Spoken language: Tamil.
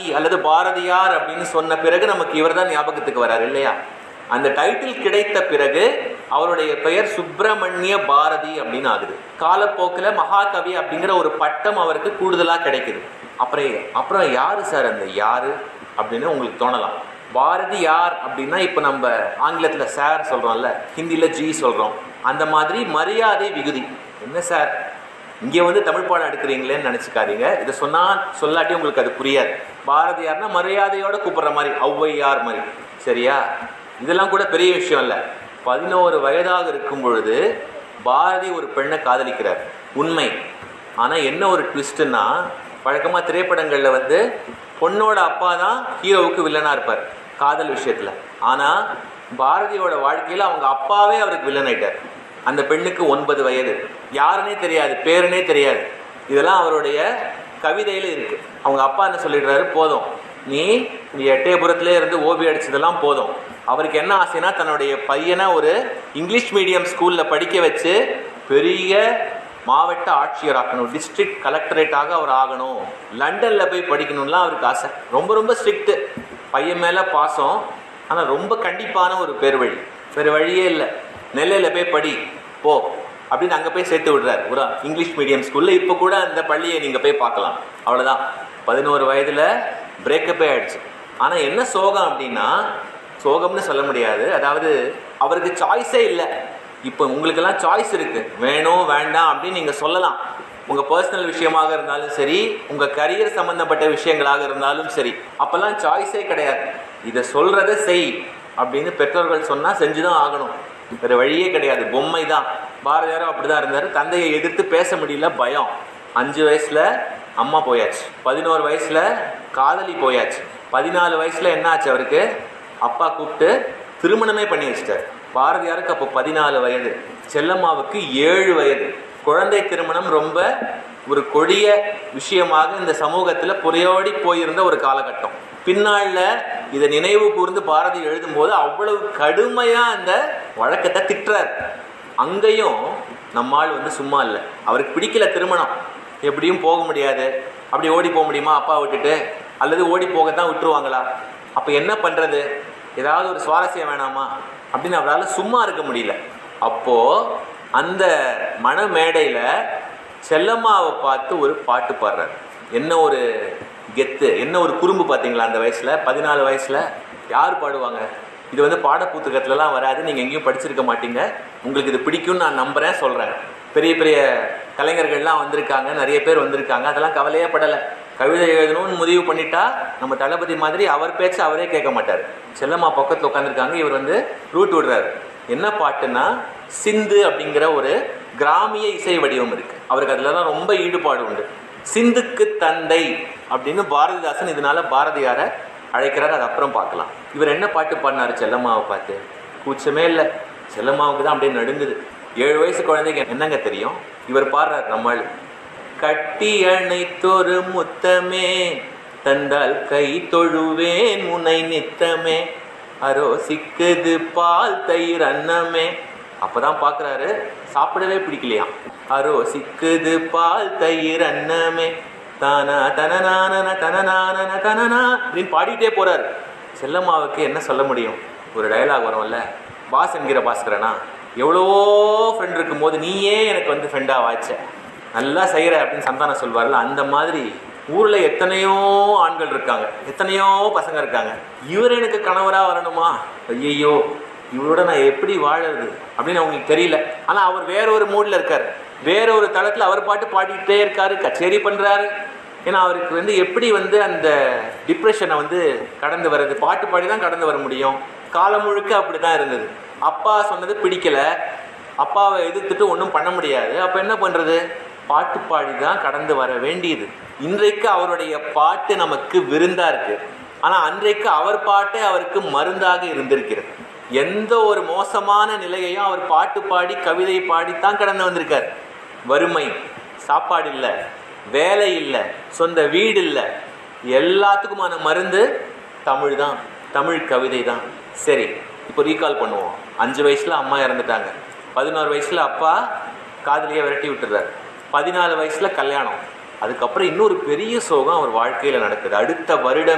அல்லது பாரதியார் அப்படின்னு சொன்ன பிறகு நமக்கு இவர்தான் ஞாபகத்துக்கு வராரு இல்லையா அந்த டைட்டில் கிடைத்த பிறகு அவருடைய பெயர் சுப்பிரமணிய பாரதி அப்படின்னு ஆகுது காலப்போக்கில் மகாகவி அப்படிங்கிற ஒரு பட்டம் அவருக்கு கூடுதலாக கிடைக்குது அப்புறம் அப்புறம் யாரு சார் அந்த யாரு அப்படின்னு உங்களுக்கு தோணலாம் பாரதி யார் அப்படின்னா இப்போ நம்ம ஆங்கிலத்தில் சார் சொல்கிறோம்ல ஹிந்தியில் ஜி சொல்கிறோம் அந்த மாதிரி மரியாதை விகுதி என்ன சார் இங்கே வந்து தமிழ் பாடம் எடுக்கிறீங்களேன்னு நினச்சிக்காதீங்க இதை சொன்னால் சொல்லாட்டி உங்களுக்கு அது புரியாது பாரதியார்னா மரியாதையோட கூப்பிடுற மாதிரி ஔவையார் மாதிரி சரியா இதெல்லாம் கூட பெரிய விஷயம் இல்லை பதினோரு வயதாக இருக்கும் பொழுது பாரதி ஒரு பெண்ணை காதலிக்கிறார் உண்மை ஆனால் என்ன ஒரு ட்விஸ்ட்டுன்னா வழக்கமாக திரைப்படங்களில் வந்து பொண்ணோட அப்பா தான் ஹீரோவுக்கு வில்லனாக இருப்பார் காதல் விஷயத்தில் ஆனால் பாரதியோட வாழ்க்கையில் அவங்க அப்பாவே அவருக்கு வில்லன் ஆயிட்டார் அந்த பெண்ணுக்கு ஒன்பது வயது யாருன்னே தெரியாது பேருனே தெரியாது இதெல்லாம் அவருடைய கவிதையில் இருக்கு அவங்க அப்பா என்ன சொல்லிடுறாரு போதும் நீ நீ எட்டயபுரத்திலே இருந்து ஓபி அடிச்சதெல்லாம் போதும் அவருக்கு என்ன ஆசைனா தன்னுடைய பையனை ஒரு இங்கிலீஷ் மீடியம் ஸ்கூலில் படிக்க வச்சு பெரிய மாவட்ட ஆட்சியர் ஆக்கணும் டிஸ்ட்ரிக்ட் கலெக்டரேட்டாக அவர் ஆகணும் லண்டனில் போய் படிக்கணும்லாம் அவருக்கு ஆசை ரொம்ப ரொம்ப ஸ்ட்ரிக்ட்டு பையன் மேலே பாசம் ஆனால் ரொம்ப கண்டிப்பான ஒரு பேர் வழி வேறு வழியே இல்லை நெல்லையில் போய் படி போ அப்படின்னு அங்கே போய் சேர்த்து விடுறாரு ஒரு இங்கிலீஷ் மீடியம் ஸ்கூலில் இப்போ கூட அந்த பள்ளியை நீங்கள் போய் பார்க்கலாம் அவ்வளோதான் பதினோரு வயதில் பிரேக்கப்பே ஆயிடுச்சு ஆனால் என்ன சோகம் அப்படின்னா சோகம்னு சொல்ல முடியாது அதாவது அவருக்கு சாய்ஸே இல்லை இப்போ உங்களுக்கெல்லாம் சாய்ஸ் இருக்கு வேணும் வேண்டாம் அப்படின்னு நீங்கள் சொல்லலாம் உங்கள் பர்சனல் விஷயமாக இருந்தாலும் சரி உங்கள் கரியர் சம்மந்தப்பட்ட விஷயங்களாக இருந்தாலும் சரி அப்போல்லாம் சாய்ஸே கிடையாது இதை சொல்கிறத செய் அப்படின்னு பெற்றோர்கள் சொன்னால் செஞ்சு தான் ஆகணும் வேறு வழியே கிடையாது பொம்மை தான் பாரதியாரும் அப்படி தான் இருந்தார் தந்தையை எதிர்த்து பேச முடியல பயம் அஞ்சு வயசில் அம்மா போயாச்சு பதினோரு வயசில் காதலி போயாச்சு பதினாலு வயசில் என்ன ஆச்சு அவருக்கு அப்பா கூப்பிட்டு திருமணமே பண்ணி வச்சிட்டார் பாரதியாருக்கு அப்போ பதினாலு வயது செல்லம்மாவுக்கு ஏழு வயது குழந்தை திருமணம் ரொம்ப ஒரு கொடிய விஷயமாக இந்த சமூகத்தில் புறையோடி போயிருந்த ஒரு காலகட்டம் பின்னாளில் இதை நினைவு கூர்ந்து பாரதி எழுதும்போது அவ்வளவு கடுமையாக அந்த வழக்கத்தை திட்டுறார் அங்கேயும் நம்மால் வந்து சும்மா இல்லை அவருக்கு பிடிக்கல திருமணம் எப்படியும் போக முடியாது அப்படி ஓடி போக முடியுமா அப்பா விட்டுட்டு அல்லது ஓடி போகத்தான் விட்டுருவாங்களா அப்போ என்ன பண்ணுறது ஏதாவது ஒரு சுவாரஸ்யம் வேணாமா அப்படின்னு அவரால் சும்மா இருக்க முடியல அப்போது அந்த மன மேடையில் செல்லம்மாவை பார்த்து ஒரு பாட்டு பாடுறார் என்ன ஒரு கெத்து என்ன ஒரு குறும்பு பார்த்தீங்களா அந்த வயசில் பதினாலு வயசில் யார் பாடுவாங்க இது வந்து பாடப்புத்தகத்துலலாம் வராது நீங்கள் எங்கேயும் படிச்சிருக்க மாட்டீங்க உங்களுக்கு இது பிடிக்கும்னு நான் நம்புகிறேன் சொல்கிறேன் பெரிய பெரிய கலைஞர்கள்லாம் வந்திருக்காங்க நிறைய பேர் வந்திருக்காங்க அதெல்லாம் கவலையே படலை கவிதை எழுதணும்னு முடிவு பண்ணிட்டா நம்ம தளபதி மாதிரி அவர் பேச்சு அவரே கேட்க மாட்டார் செல்லம்மா பக்கத்தில் உட்காந்துருக்காங்க இவர் வந்து ரூட் விடுறாரு என்ன பாட்டுன்னா சிந்து அப்படிங்கிற ஒரு கிராமிய இசை வடிவம் இருக்கு அவருக்கு அதுலலாம் ரொம்ப ஈடுபாடு உண்டு சிந்துக்கு தந்தை அப்படின்னு பாரதிதாசன் இதனால பாரதியாரை அழைக்கிறார் அது அப்புறம் பார்க்கலாம் இவர் என்ன பாட்டு பாடினாரு செல்லம்மாவை பார்த்து கூச்சமே இல்லை செல்லம்மாவுக்கு தான் அப்படியே நடுங்குது ஏழு வயசு குழந்தைக்கு என்னங்க தெரியும் இவர் பாடுறார் நம்மள் கட்டி அணைத்தொரு முத்தமே தந்தால் கை தொழுவேன் முனை நித்தமே அரோ சிக்குது பால் தயிர் அன்னமே அப்பதான் பாக்குறாரு சாப்பிடவே பிடிக்கலையாம் அரோ சிக்குது பால் தயிர் அன்னமே தானா தனநானன தனநானன தனனா அப்படின்னு பாடிட்டே போறாரு செல்லம்மாவுக்கு என்ன சொல்ல முடியும் ஒரு டயலாக் வரும்ல பாஸ் என்கிற பாஸ்கரனா எவ்வளவோ ஃப்ரெண்ட் இருக்கும்போது நீயே எனக்கு வந்து ஃப்ரெண்டாக வாய்ச்ச நல்லா செய்கிற அப்படின்னு சந்தானம் சொல்வார்ல அந்த மாதிரி ஊரில் எத்தனையோ ஆண்கள் இருக்காங்க எத்தனையோ பசங்க இருக்காங்க இவர் எனக்கு கணவராக வரணுமா ஐயையோ இவரோட நான் எப்படி வாழறது அப்படின்னு அவங்களுக்கு தெரியல ஆனால் அவர் வேற ஒரு மூடில் இருக்கார் வேற ஒரு தளத்தில் அவர் பாட்டு பாடிக்கிட்டே இருக்காரு கச்சேரி பண்ணுறாரு ஏன்னா அவருக்கு வந்து எப்படி வந்து அந்த டிப்ரெஷனை வந்து கடந்து வர்றது பாட்டு பாடி தான் கடந்து வர முடியும் காலம் முழுக்க அப்படி தான் இருந்தது அப்பா சொன்னது பிடிக்கல அப்பாவை எதிர்த்துட்டு ஒன்றும் பண்ண முடியாது அப்போ என்ன பண்ணுறது பாட்டு பாடி தான் கடந்து வர வேண்டியது இன்றைக்கு அவருடைய பாட்டு நமக்கு விருந்தா இருக்கு ஆனால் அன்றைக்கு அவர் பாட்டே அவருக்கு மருந்தாக இருந்திருக்கிறது எந்த ஒரு மோசமான நிலையையும் அவர் பாட்டு பாடி கவிதை பாடித்தான் கடந்து வந்திருக்கார் வறுமை சாப்பாடு இல்லை வேலை இல்லை சொந்த வீடு இல்லை எல்லாத்துக்குமான மருந்து தமிழ் தான் தமிழ் கவிதை தான் சரி இப்போ ரீகால் பண்ணுவோம் அஞ்சு வயசுல அம்மா இறந்துட்டாங்க பதினோரு வயசுல அப்பா காதலியை விரட்டி விட்டுறாரு பதினாலு வயசுல கல்யாணம் அதுக்கப்புறம் இன்னொரு பெரிய சோகம் அவர் வாழ்க்கையில நடக்குது அடுத்த வருடம்